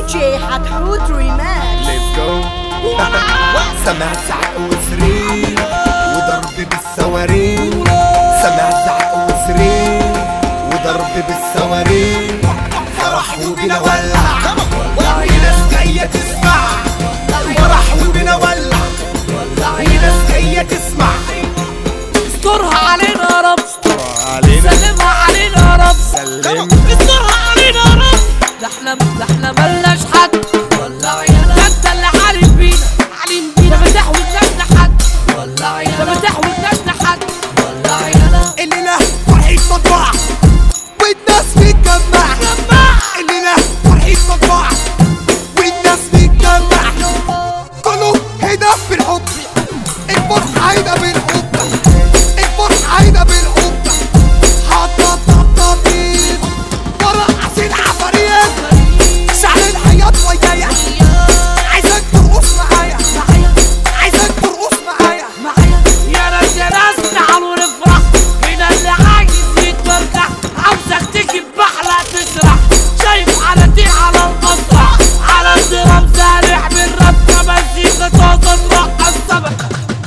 دي جي حتحوت ريماكس ليتس جو سمع زعق وزريق وضرب بالصواريخ سمع زعق وزريق وضرب بالصواريخ فرح وبنا ولع في ناس جاية تسمع فرح وبنا ولع في ناس جاية تسمع استرها علينا يا رب علينا سلمها علينا يا رب سلم استرها علينا يا رب ده احنا ده احنا ملناش حد والله يا ده انت اللي عارف بينا عالم بينا ما تحوجناش لحد والله يا ما تحوجناش لحد والله يا الليلة فرحة مطبعة والناس بتجمع الليلة فرحة مطبعة والناس بتجمع كله هنا بالحب الفرحة هنا بالحب الفرحة هنا بالحب حاطة طبطبين ورقص العفاريت شعل الحياة ويايا عايزك ترقص معايا عايزك ترقص معايا يا ناس يا ناس تعالوا نفرح هنا اللي عايز يتمرجح عاوزك تجيب بحلة تسرح شايف حالتي على المسرح على الدرام سارح بالربكة مزيكا طازة ترقص سمكة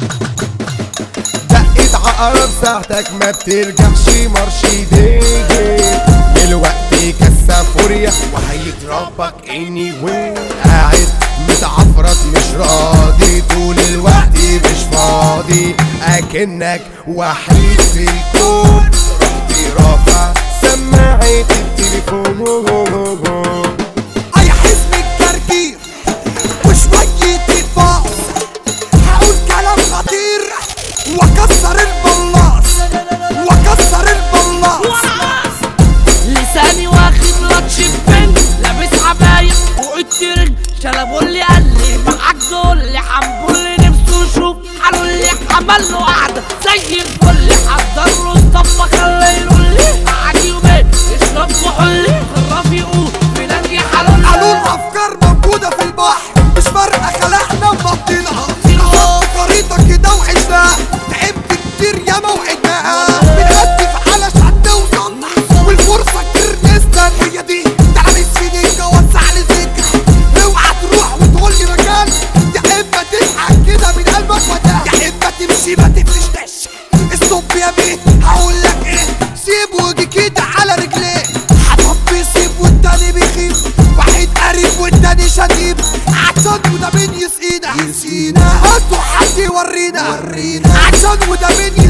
دقت عقرب ساعتك ما بترجعش مرشدين دلوقتي كسا فوريا وهيضربك اني وين قاعد متعفرت مش راضي طول الوقت مش فاضي اكنك وحيد في الكون رحت رافع سماعة التليفون اي حزب الجرجير وشوية الفاص هقول كلام خطير واكسر البلاص واكسر البلاص لساني واخد لطش بن لابس عباية وقعد ترن شلبولي قال لي معاك دول لي حنبولي نفسه يشوف قالوا لي عمل له قعدة زي الفل حضر له الطبة خليه يقول لي قعد يومين يشرب كحولي خراف يقول بنجي حلول قالوا الافكار موجودة في البحر مش فارقة خلقنا ومضيناها رصدت خريطة كده وعشناها تعبت كتير ياما وعدناها بنهدف على شعبنا وصلنا والفرصة كتير نستنى هي دي تعالي السنيكة وسع لي ذكرى اوعى تروح وتقول لي مكان يا اما تضحك كده من قلبك وده يا اما تمشي ما تفرشناش الصب يا بيه هقول لك ايه سيب وجي كده على رجليه حطب بيسيب والتاني بيخيب واحد قريب والتاني شديد عشان وده مين يسقينا يسقينا هاتوا حد يورينا ورينا عشان وده مين